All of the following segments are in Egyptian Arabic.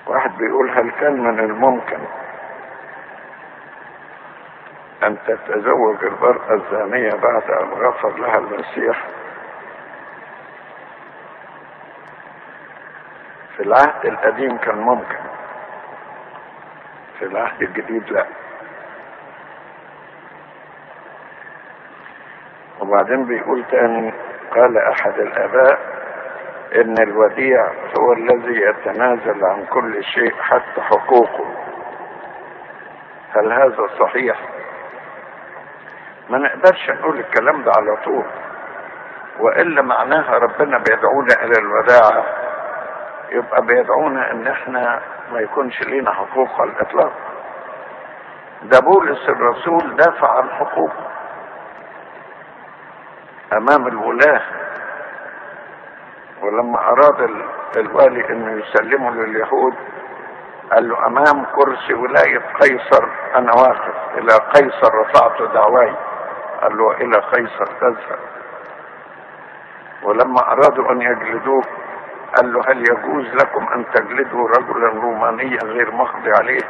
واحد بيقول هل كان من الممكن أن تتزوج المرأة الزانية بعد أن غفر لها المسيح في العهد القديم كان ممكن في العهد الجديد لا وبعدين بيقول تاني قال أحد الآباء إن الوديع هو الذي يتنازل عن كل شيء حتى حقوقه هل هذا صحيح؟ ما نقدرش نقول الكلام ده على طول والا معناها ربنا بيدعونا الى الوداعة يبقى بيدعونا ان احنا ما يكونش لينا حقوق على الاطلاق ده بولس الرسول دافع عن حقوقه امام الولاة ولما اراد الوالي انه يسلمه لليهود قال له امام كرسي ولاية قيصر انا واقف الى قيصر رفعت دعواي قال له الى قيصر تذهب ولما ارادوا ان يجلدوه قال له هل يجوز لكم ان تجلدوا رجلا رومانيا غير مقضي عليه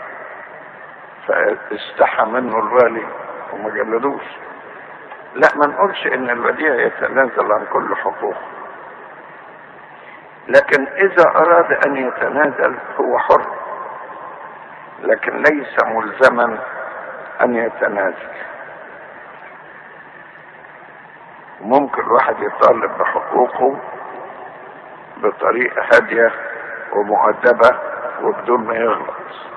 فاستحى منه الوالي وما جلدوش لا ما نقولش ان الوديع يتنازل عن كل حقوقه لكن اذا اراد ان يتنازل هو حر لكن ليس ملزما ان يتنازل ممكن الواحد يطالب بحقوقه بطريقة هادية ومؤدبة وبدون ما يغلط